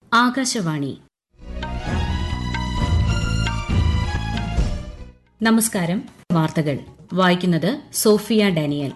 ആകാശവാണി നമസ്കാരം വാർത്തകൾ വായിക്കുന്നത് സോഫിയ ഡാനിയൽ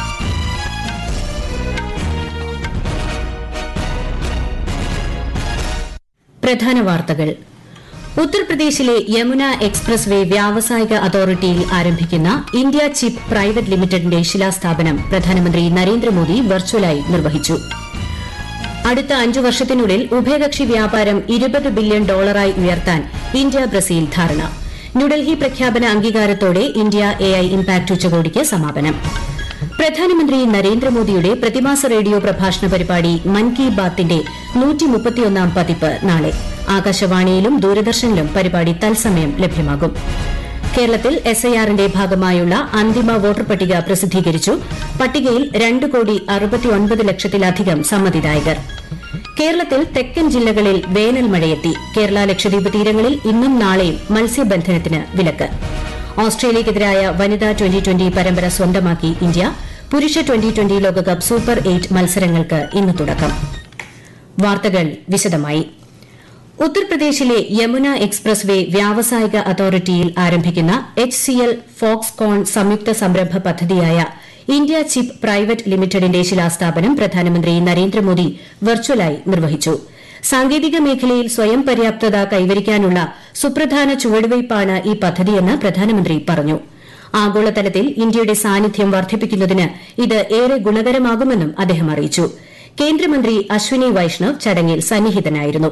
പ്രധാന വാർത്തകൾ ഉത്തർപ്രദേശിലെ യമുന എക്സ്പ്രസ് വേ വ്യാവസായിക അതോറിറ്റിയിൽ ആരംഭിക്കുന്ന ഇന്ത്യ ചിപ്പ് പ്രൈവറ്റ് ലിമിറ്റഡിന്റെ ശിലാസ്ഥാപനം പ്രധാനമന്ത്രി നരേന്ദ്രമോദി വെർച്വലായി നിർവഹിച്ചു അടുത്ത അഞ്ചു വർഷത്തിനുള്ളിൽ ഉഭയകക്ഷി വ്യാപാരം ഇരുപത് ബില്യൺ ഡോളറായി ഉയർത്താൻ ഇന്ത്യ ബ്രസീൽ ധാരണ ന്യൂഡൽഹി പ്രഖ്യാപന അംഗീകാരത്തോടെ ഇന്ത്യ എഐ ഇംപാക്ട് ഉച്ചകോടിക്ക് സമാപനം പ്രധാനമന്ത്രി നരേന്ദ്രമോദിയുടെ പ്രതിമാസ റേഡിയോ പ്രഭാഷണ പരിപാടി മൻ കി ബാത്തിന്റെ നൂറ്റിമുപ്പത്തിയൊന്നാം പതിപ്പ് നാളെ ആകാശവാണിയിലും ദൂരദർശനിലും പരിപാടി തത്സമയം ലഭ്യമാകും കേരളത്തിൽ എസ്ഐആറിന്റെ ഭാഗമായുള്ള അന്തിമ വോട്ടർ പട്ടിക പ്രസിദ്ധീകരിച്ചു പട്ടികയിൽ രണ്ട് കോടി അറുപത്തിയൊൻപത് ലക്ഷത്തിലധികം സമ്മതിദായകർ കേരളത്തിൽ തെക്കൻ ജില്ലകളിൽ വേനൽ മഴയെത്തി കേരള ലക്ഷദ്വീപ് തീരങ്ങളിൽ ഇന്നും നാളെയും മത്സ്യബന്ധനത്തിന് വിലക്ക് ഓസ്ട്രേലിയയ്ക്കെതിരായ വനിതാ ട്വന്റി ട്വന്റി പരമ്പര സ്വന്തമാക്കി ഇന്ത്യ പുരുഷ ട്വന്റി ട്വന്റി ലോകകപ്പ് സൂപ്പർ എയ്റ്റ് മത്സരങ്ങൾക്ക് ഇന്ന് തുടക്കം വാർത്തകൾ വിശദമായി ഉത്തർപ്രദേശിലെ യമുന എക്സ്പ്രസ് വേ വ്യാവസായിക അതോറിറ്റിയിൽ ആരംഭിക്കുന്ന എച്ച് സി എൽ ഫോക്സ്കോൺ സംയുക്ത സംരംഭ പദ്ധതിയായ ഇന്ത്യ ചിപ്പ് പ്രൈവറ്റ് ലിമിറ്റഡിന്റെ ശിലാസ്ഥാപനം പ്രധാനമന്ത്രി നരേന്ദ്രമോദി വെർച്വലായി നിർവഹിച്ചു സാങ്കേതിക മേഖലയിൽ സ്വയം പര്യാപ്തത കൈവരിക്കാനുള്ള സുപ്രധാന ചുവടുവയ്പ്പാണ് ഈ പദ്ധതിയെന്ന് പ്രധാനമന്ത്രി പറഞ്ഞു ആഗോളതലത്തിൽ ഇന്ത്യയുടെ സാന്നിധ്യം വർദ്ധിപ്പിക്കുന്നതിന് ഇത് ഏറെ ഗുണകരമാകുമെന്നും അദ്ദേഹം അറിയിച്ചു കേന്ദ്രമന്ത്രി അശ്വിനി വൈഷ്ണവ് ചടങ്ങിൽ സന്നിഹിതനായിരുന്നു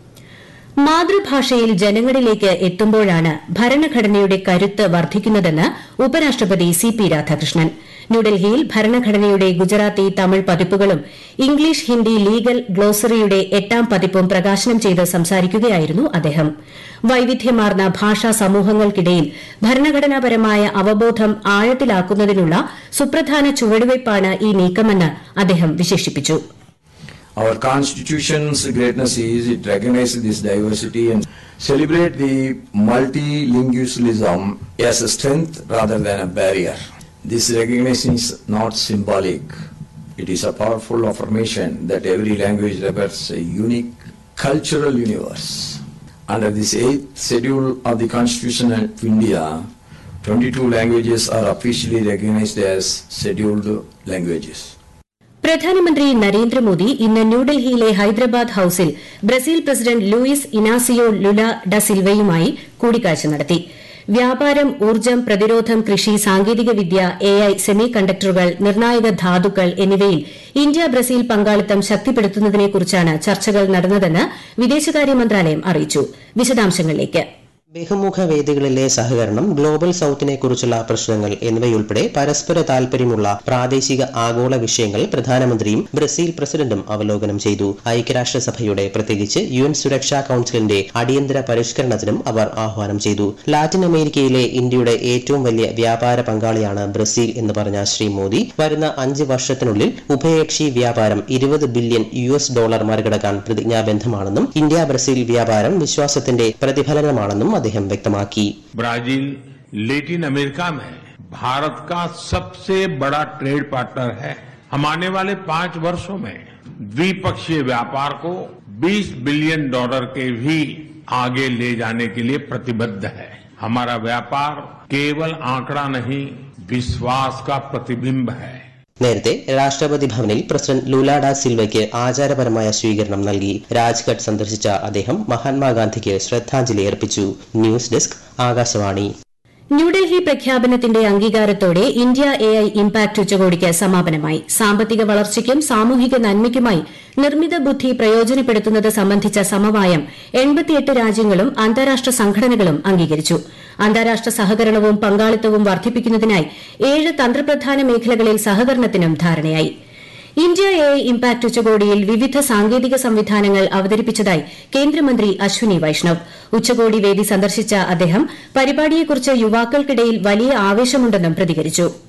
മാതൃഭാഷയിൽ ജനങ്ങളിലേക്ക് എത്തുമ്പോഴാണ് ഭരണഘടനയുടെ കരുത്ത് വർദ്ധിക്കുന്നതെന്ന് ഉപരാഷ്ട്രപതി സി പി രാധാകൃഷ്ണൻ ന്യൂഡൽഹിയിൽ ഭരണഘടനയുടെ ഗുജറാത്തി തമിഴ് പതിപ്പുകളും ഇംഗ്ലീഷ് ഹിന്ദി ലീഗൽ ഗ്ലോസറിയുടെ എട്ടാം പതിപ്പും പ്രകാശനം ചെയ്ത് സംസാരിക്കുകയായിരുന്നു അദ്ദേഹം വൈവിധ്യമാർന്ന ഭാഷാ സമൂഹങ്ങൾക്കിടയിൽ ഭരണഘടനാപരമായ അവബോധം ആഴത്തിലാക്കുന്നതിനുള്ള സുപ്രധാന ചുവടുവയ്പ്പാണ് ഈ നീക്കമെന്ന് അദ്ദേഹം വിശേഷിപ്പിച്ചു Our constitution's greatness is it recognizes this diversity and celebrate the multilingualism as a strength rather than a barrier. This recognition is not symbolic. It is a powerful affirmation that every language represents a unique cultural universe. Under this eighth schedule of the Constitution of India, 22 languages are officially recognized as scheduled languages. പ്രധാനമന്ത്രി നരേന്ദ്രമോദി ഇന്ന് ന്യൂഡൽഹിയിലെ ഹൈദരാബാദ് ഹൌസിൽ Brazil president Luiz Inacio Lula da സിൽവയുമായി കൂടിക്കാഴ്ച നടത്തി വ്യാപാരം ഊർജ്ജം പ്രതിരോധം കൃഷി സാങ്കേതികവിദ്യ എഐ സെമി കണ്ടക്ടറുകൾ നിർണായക ധാതുക്കൾ എന്നിവയിൽ ഇന്ത്യ ബ്രസീൽ പങ്കാളിത്തം ശക്തിപ്പെടുത്തുന്നതിനെക്കുറിച്ചാണ് ചർച്ചകൾ നടന്നതെന്ന് വിദേശകാര്യ മന്ത്രാലയം അറിയിച്ചു വിശദാംശങ്ങളിലേക്ക് ബഹുമുഖ വേദികളിലെ സഹകരണം ഗ്ലോബൽ സൌത്തിനെ കുറിച്ചുള്ള പ്രശ്നങ്ങൾ എന്നിവയുൾപ്പെടെ പരസ്പര താൽപര്യമുള്ള പ്രാദേശിക ആഗോള വിഷയങ്ങൾ പ്രധാനമന്ത്രിയും ബ്രസീൽ പ്രസിഡന്റും അവലോകനം ചെയ്തു ഐക്യരാഷ്ട്രസഭയുടെ പ്രത്യേകിച്ച് യു എൻ സുരക്ഷാ കൌൺസിലിന്റെ അടിയന്തര പരിഷ്കരണത്തിനും അവർ ആഹ്വാനം ചെയ്തു ലാറ്റിൻ അമേരിക്കയിലെ ഇന്ത്യയുടെ ഏറ്റവും വലിയ വ്യാപാര പങ്കാളിയാണ് ബ്രസീൽ എന്ന് പറഞ്ഞ ശ്രീ മോദി വരുന്ന അഞ്ച് വർഷത്തിനുള്ളിൽ ഉഭയകക്ഷി വ്യാപാരം ഇരുപത് ബില്യൺ യു എസ് ഡോളർ മറികടക്കാൻ പ്രതിജ്ഞാബദ്ധമാണെന്നും ഇന്ത്യ ബ്രസീൽ വ്യാപാരം വിശ്വാസത്തിന്റെ പ്രതിഫലനമാണെന്നും അദ്ദേഹം വ്യക്തമാക്കി ब्राजील लेटिन अमेरिका में भारत का सबसे बड़ा ट्रेड पार्टनर है हम आने वाले पांच वर्षों में द्विपक्षीय व्यापार को 20 बिलियन डॉलर के भी आगे ले जाने के लिए प्रतिबद्ध है हमारा व्यापार केवल आंकड़ा नहीं विश्वास का प्रतिबिंब है നേരത്തെ രാഷ്ട്രപതി ഭവനിൽ പ്രസിഡന്റ് ലുലാഡ സിൽവയ്ക്ക് ആചാരപരമായ സ്വീകരണം നൽകി രാജ്ഘട്ട് സന്ദർശിച്ച അദ്ദേഹം മഹാത്മാഗാന്ധിക്ക് ശ്രദ്ധാഞ്ജലി അർപ്പിച്ചു ന്യൂസ് ഡെസ്ക് ആകാശവാണി ന്യൂഡൽഹി പ്രഖ്യാപനത്തിന്റെ അംഗീകാരത്തോടെ ഇന്ത്യ എഐ ഇംപാക്ട് ഉച്ചകോടിക്ക് സമാപനമായി സാമ്പത്തിക വളർച്ചയ്ക്കും സാമൂഹിക നന്മയ്ക്കുമായി നിർമ്മിത ബുദ്ധി പ്രയോജനപ്പെടുത്തുന്നത് സംബന്ധിച്ച സമവായം എൺപത്തിയെട്ട് രാജ്യങ്ങളും അന്താരാഷ്ട്ര സംഘടനകളും അംഗീകരിച്ചു അന്താരാഷ്ട്ര സഹകരണവും പങ്കാളിത്തവും വർദ്ധിപ്പിക്കുന്നതിനായി ഏഴ് തന്ത്രപ്രധാന മേഖലകളിൽ സഹകരണത്തിനും ധാരണയായി ഇന്ത്യ എ ഇംപാക്ട് ഉച്ചകോടിയിൽ വിവിധ സാങ്കേതിക സംവിധാനങ്ങൾ അവതരിപ്പിച്ചതായി കേന്ദ്രമന്ത്രി അശ്വിനി വൈഷ്ണവ് ഉച്ചകോടി വേദി സന്ദർശിച്ച അദ്ദേഹം പരിപാടിയെക്കുറിച്ച് യുവാക്കൾക്കിടയിൽ വലിയ ആവേശമുണ്ടെന്നും പ്രതികരിച്ചു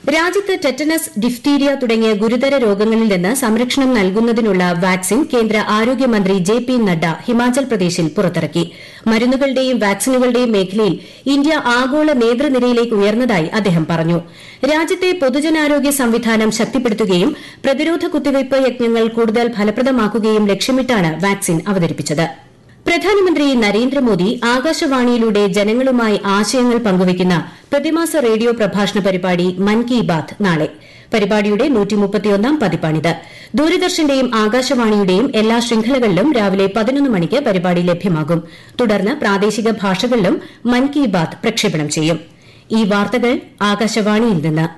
രാജ്യത്ത് ടെറ്റനസ് ഡിഫ്തീരിയ തുടങ്ങിയ ഗുരുതര രോഗങ്ങളിൽ നിന്ന് സംരക്ഷണം നൽകുന്നതിനുള്ള വാക്സിൻ കേന്ദ്ര ആരോഗ്യമന്ത്രി ജെ പി നഡ്ഡ ഹിമാചൽ പ്രദേശിൽ പുറത്തിറക്കി മരുന്നുകളുടെയും വാക്സിനുകളുടെയും മേഖലയിൽ ഇന്ത്യ ആഗോള നേതൃനിരയിലേക്ക് ഉയർന്നതായി അദ്ദേഹം പറഞ്ഞു രാജ്യത്തെ പൊതുജനാരോഗ്യ സംവിധാനം ശക്തിപ്പെടുത്തുകയും പ്രതിരോധ കുത്തിവയ്പ് യജ്ഞങ്ങൾ കൂടുതൽ ഫലപ്രദമാക്കുകയും ലക്ഷ്യമിട്ടാണ് വാക്സിൻ അവതരിപ്പിച്ചത് പ്രധാനമന്ത്രി നരേന്ദ്രമോദി ആകാശവാണിയിലൂടെ ജനങ്ങളുമായി ആശയങ്ങൾ പങ്കുവയ്ക്കുന്ന പ്രതിമാസ റേഡിയോ പ്രഭാഷണ പരിപാടി മൻ കി ബാത് നാളെ പരിപാടിയുടെ പതിപ്പാണിത് ദൂരദർശന്റെയും ആകാശവാണിയുടെയും എല്ലാ ശൃംഖലകളിലും രാവിലെ പതിനൊന്ന് മണിക്ക് പരിപാടി ലഭ്യമാകും തുടർന്ന് പ്രാദേശിക ഭാഷകളിലും മൻ കി ബാത് പ്രക്ഷേപണം ചെയ്യും ഈ വാർത്തകൾ ആകാശവാണിയിൽ നിന്ന്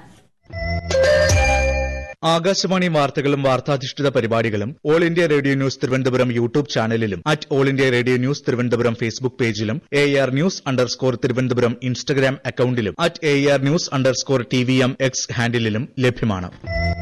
ആകാശവാണി വാർത്തകളും വാർത്താധിഷ്ഠിത പരിപാടികളും all India radio news Thiruvananthapuram YouTube ചാനലിലും at all India radio news Thiruvananthapuram Facebook പേജിലും A R news underscore Thiruvananthapuram Instagram അക്കൌണ്ടിലും at A R news underscore T V M X ഹാൻഡിലും ലഭ്യമാണ്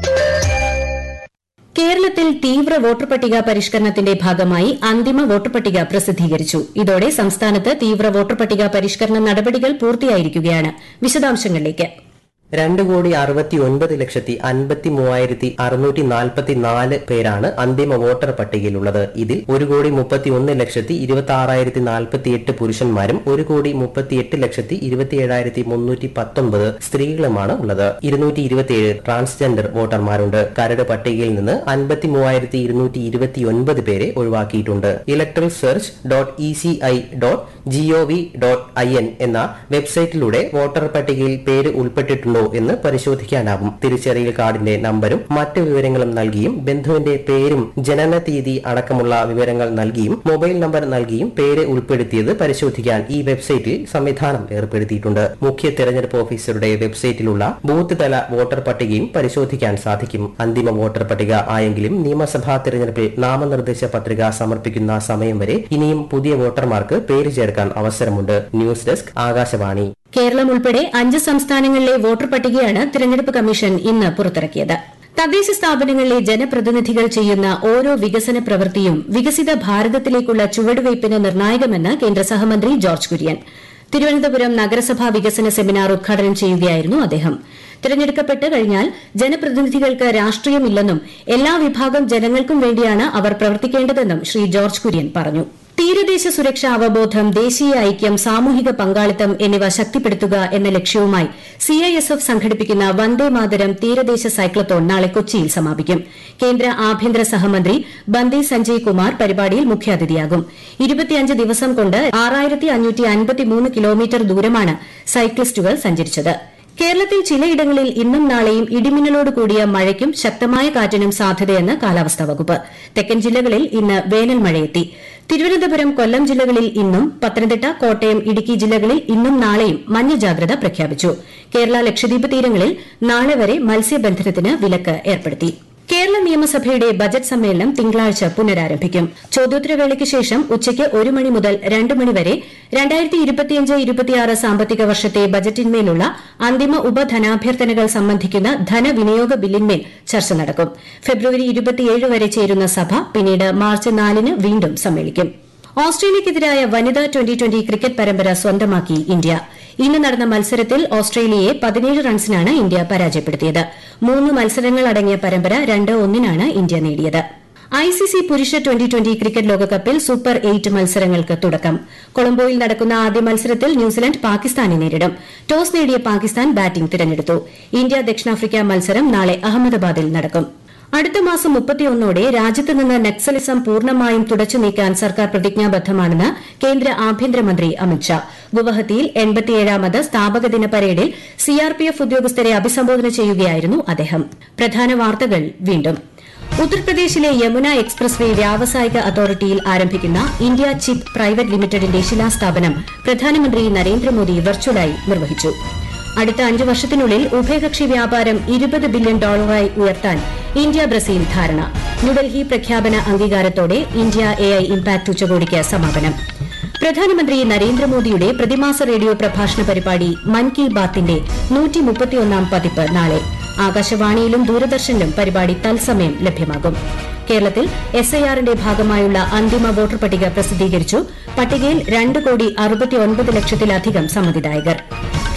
കേരളത്തിൽ തീവ്ര വോട്ടർ പട്ടിക പരിഷ്കരണത്തിന്റെ ഭാഗമായി അന്തിമ വോട്ടർ പട്ടിക പ്രസിദ്ധീകരിച്ചു ഇതോടെ സംസ്ഥാനത്ത് തീവ്ര വോട്ടർ പട്ടിക പരിഷ്കരണ നടപടികൾ പൂർത്തിയായിരിക്കുകയാണ് വിശദാംശങ്ങളിലേക്ക് രണ്ട് കോടി അറുപത്തി ഒൻപത് ലക്ഷത്തി അൻപത്തി മൂവായിരത്തി അറുന്നൂറ്റി നാൽപ്പത്തി നാല് പേരാണ് അന്തിമ വോട്ടർ പട്ടികയിലുള്ളത് ഇതിൽ ഒരു കോടി മുപ്പത്തി ഒന്ന് ലക്ഷത്തി ഇരുപത്തി ആറായിരത്തി നാൽപ്പത്തി എട്ട് പുരുഷന്മാരും ഒരു കോടി മുപ്പത്തി എട്ട് ലക്ഷത്തി ഇരുപത്തി ഏഴായിരത്തി മുന്നൂറ്റി പത്തൊമ്പത് സ്ത്രീകളുമാണ് ഉള്ളത് ഇരുന്നൂറ്റി ഇരുപത്തിയേഴ് ട്രാൻസ്ജെൻഡർ വോട്ടർമാരുണ്ട് കരട് പട്ടികയിൽ നിന്ന് അൻപത്തി മൂവായിരത്തി ഇരുന്നൂറ്റി ഇരുപത്തി ഒൻപത് പേരെ ഒഴിവാക്കിയിട്ടുണ്ട് electoral search dot E C I dot gov dot I N എന്ന വെബ്സൈറ്റിലൂടെ വോട്ടർ പട്ടികയിൽ പേര് ഉൾപ്പെട്ടിട്ടുണ്ടോ എന്ന് പരിശോധിക്കാനാവും തിരിച്ചറിയൽ കാർഡിന്റെ നമ്പരും മറ്റ് വിവരങ്ങളും നൽകിയും ബന്ധുവിന്റെ പേരും ജനന തീയതി അടക്കമുള്ള വിവരങ്ങൾ നൽകിയും മൊബൈൽ നമ്പർ നൽകിയും പേര് ഉൾപ്പെടുത്തിയത് പരിശോധിക്കാൻ ഈ വെബ്സൈറ്റിൽ സംവിധാനം ഏർപ്പെടുത്തിയിട്ടുണ്ട് മുഖ്യ തെരഞ്ഞെടുപ്പ് ഓഫീസറുടെ വെബ്സൈറ്റിലുള്ള ബൂത്ത് തല വോട്ടർ പട്ടികയും പരിശോധിക്കാൻ സാധിക്കും അന്തിമ വോട്ടർ പട്ടിക ആയെങ്കിലും നിയമസഭാ തെരഞ്ഞെടുപ്പിൽ നാമനിർദ്ദേശ പത്രിക സമർപ്പിക്കുന്ന സമയം വരെ ഇനിയും പുതിയ വോട്ടർമാർക്ക് പേര് ചേർക്കാൻ അവസരമുണ്ട് ന്യൂസ് ഡെസ്ക് ആകാശവാണി കേരളം ഉൾപ്പെടെ അഞ്ച് സംസ്ഥാനങ്ങളിലെ വോട്ടർ പട്ടികയാണ് തിരഞ്ഞെടുപ്പ് കമ്മീഷൻ ഇന്ന് പുറത്തിറക്കിയത് തദ്ദേശ സ്ഥാപനങ്ങളിലെ ജനപ്രതിനിധികൾ ചെയ്യുന്ന ഓരോ വികസന പ്രവൃത്തിയും വികസിത ഭാരതത്തിലേക്കുള്ള ചുവടുവയ്പിന് നിർണായകമെന്ന് കേന്ദ്ര സഹമന്ത്രി ജോർജ് കുര്യൻ തിരുവനന്തപുരം നഗരസഭാ വികസന സെമിനാർ ഉദ്ഘാടനം ചെയ്യുകയായിരുന്നു അദ്ദേഹം തിരഞ്ഞെടുക്കപ്പെട്ട് കഴിഞ്ഞാൽ ജനപ്രതിനിധികൾക്ക് രാഷ്ട്രീയമില്ലെന്നും എല്ലാ വിഭാഗം ജനങ്ങൾക്കും വേണ്ടിയാണ് അവർ പ്രവർത്തിക്കേണ്ടതെന്നും ശ്രീ ജോർജ് കുര്യൻ പറഞ്ഞു തീരദേശ സുരക്ഷാ അവബോധം ദേശീയ ഐക്യം സാമൂഹിക പങ്കാളിത്തം എന്നിവ ശക്തിപ്പെടുത്തുക എന്ന ലക്ഷ്യവുമായി സിഐഎസ്എഫ് സംഘടിപ്പിക്കുന്ന വന്ദേ മാതരം തീരദേശ സൈക്ലത്തോൺ നാളെ കൊച്ചിയിൽ സമാപിക്കും കേന്ദ്ര ആഭ്യന്തര സഹമന്ത്രി ബന്ദി സഞ്ജയ് കുമാർ പരിപാടിയിൽ മുഖ്യാതിഥിയാകും ഇരുപത്തിയഞ്ച് ദിവസം കൊണ്ട് ആറായിരത്തി അഞ്ഞൂറ്റി അൻപത്തിമൂന്ന് കിലോമീറ്റർ ദൂരമാണ് സൈക്ലിസ്റ്റുകൾ സഞ്ചരിച്ചത് കേരളത്തിൽ ചിലയിടങ്ങളിൽ ഇന്നും നാളെയും ഇടിമിന്നലോട് കൂടിയ മഴയ്ക്കും ശക്തമായ കാറ്റിനും സാധ്യതയെന്ന് കാലാവസ്ഥാ വകുപ്പ് തെക്കൻ ജില്ലകളിൽ ഇന്ന് വേനൽ മഴയെത്തി തിരുവനന്തപുരം കൊല്ലം ജില്ലകളിൽ ഇന്നും പത്തനംതിട്ട കോട്ടയം ഇടുക്കി ജില്ലകളിൽ ഇന്നും നാളെയും മഞ്ഞ ജാഗ്രത പ്രഖ്യാപിച്ചു കേരള ലക്ഷദ്വീപ് തീരങ്ങളിൽ നാളെ വരെ മത്സ്യബന്ധനത്തിന് വിലക്ക് ഏർപ്പെടുത്തി കേരള നിയമസഭയുടെ ബജറ്റ് സമ്മേളനം തിങ്കളാഴ്ച പുനരാരംഭിക്കും ചോദ്യോത്തരവേളയ്ക്ക് ശേഷം ഉച്ചയ്ക്ക് ഒരു മണി മുതൽ രണ്ട് മണിവരെ രണ്ടായിരത്തി ഇരുപത്തിയഞ്ച് ഇരുപത്തിയാറ് സാമ്പത്തിക വർഷത്തെ ബജറ്റിന്മേലുള്ള അന്തിമ ഉപധനാഭ്യർത്ഥനകൾ സംബന്ധിക്കുന്ന ധനവിനിയോഗ ബില്ലിന്മേൽ ചർച്ച നടക്കും ഫെബ്രുവരി ഇരുപത്തിയേഴ് വരെ ചേരുന്ന സഭ പിന്നീട് മാർച്ച് നാലിന് വീണ്ടും സമ്മേളിക്കും ഓസ്ട്രേലിയയ്ക്കെതിരായ വനിതാ ട്വന്റി ട്വന്റി ക്രിക്കറ്റ് പരമ്പര സ്വന്തമാക്കി ഇന്ത്യ ഇന്ന് നടന്ന മത്സരത്തിൽ ഓസ്ട്രേലിയയെ പതിനേഴ് റൺസിനാണ് ഇന്ത്യ പരാജയപ്പെടുത്തിയത് മൂന്ന് മത്സരങ്ങൾ അടങ്ങിയ പരമ്പര രണ്ട് ഒന്നിനാണ് ഇന്ത്യ നേടിയത് ഐസിസി പുരുഷ ട്വന്റി ട്വന്റി ക്രിക്കറ്റ് ലോകകപ്പിൽ സൂപ്പർ എയ്റ്റ് മത്സരങ്ങൾക്ക് തുടക്കം കൊളംബോയിൽ നടക്കുന്ന ആദ്യ മത്സരത്തിൽ ന്യൂസിലൻഡ് പാകിസ്ഥാനെ നേരിടും ടോസ് നേടിയ പാകിസ്ഥാൻ ബാറ്റിംഗ് തിരഞ്ഞെടുത്തു ഇന്ത്യ ദക്ഷിണാഫ്രിക്ക മത്സരം നാളെ അഹമ്മദാബാദിൽ നടക്കും അടുത്ത മാസം മുപ്പത്തിയൊന്നോടെ രാജ്യത്ത് നിന്ന് നക്സലിസം പൂർണ്ണമായും തുടച്ചു നീക്കാൻ സർക്കാർ പ്രതിജ്ഞാബദ്ധമാണെന്ന് കേന്ദ്ര ആഭ്യന്തരമന്ത്രി അമിത്ഷാ ഗുവഹത്തിയിൽ എൺപത്തിയേഴാമത് സ്ഥാപക ദിന പരേഡിൽ സിആർപിഎഫ് ഉദ്യോഗസ്ഥരെ അഭിസംബോധന ചെയ്യുകയായിരുന്നു അദ്ദേഹം പ്രധാന വാർത്തകൾ വീണ്ടും ഉത്തർപ്രദേശിലെ യമുന എക്സ്പ്രസ് വേ വ്യാവസായിക അതോറിറ്റിയിൽ ആരംഭിക്കുന്ന ഇന്ത്യ ചിപ്പ് പ്രൈവറ്റ് ലിമിറ്റഡിന്റെ ശിലാസ്ഥാപനം പ്രധാനമന്ത്രി നരേന്ദ്രമോദി വെർച്വലായി നിർവഹിച്ചു അടുത്ത അഞ്ച് വർഷത്തിനുള്ളിൽ ഉഭയകക്ഷി വ്യാപാരം ഇരുപത് ബില്യൺ ഡോളറായി ഉയർത്താൻ ഇന്ത്യ ബ്രസീൽ ധാരണ ന്യൂഡൽഹി പ്രഖ്യാപന അംഗീകാരത്തോടെ ഇന്ത്യ എഐ ഇംപാക്ട് ഉച്ചകോടിക്ക് സമാപനം പ്രധാനമന്ത്രി നരേന്ദ്രമോദിയുടെ പ്രതിമാസ റേഡിയോ പ്രഭാഷണ പരിപാടി മൻ കി ബാത്തിന്റെ നൂറ്റിമുപ്പത്തിയൊന്നാം പതിപ്പ് നാളെ ആകാശവാണിയിലും ദൂരദർശനിലും പരിപാടി തത്സമയം ലഭ്യമാകും കേരളത്തിൽ എസ്ഐആറിന്റെ ഭാഗമായുള്ള അന്തിമ വോട്ടർ പട്ടിക പ്രസിദ്ധീകരിച്ചു പട്ടികയിൽ രണ്ട് കോടി അറുപത്തിയൊൻപത് ലക്ഷത്തിലധികം സമ്മതിദായകർ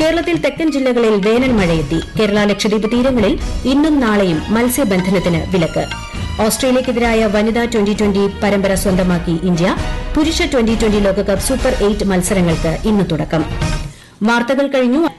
കേരളത്തിൽ തെക്കൻ ജില്ലകളിൽ വേനൽ മഴയെത്തി കേരള ലക്ഷദ്വീപ് തീരങ്ങളിൽ ഇന്നും നാളെയും മത്സ്യബന്ധനത്തിന് വിലക്ക് ഓസ്ട്രേലിയക്കെതിരായ വനിതാ ട്വന്റി ട്വന്റി പരമ്പര സ്വന്തമാക്കി ഇന്ത്യ പുരുഷ ട്വന്റി ട്വന്റി ലോകകപ്പ് സൂപ്പർ എയ്റ്റ് മത്സരങ്ങൾക്ക് ഇന്ന് തുടക്കം വാർത്തകൾ കഴിഞ്ഞു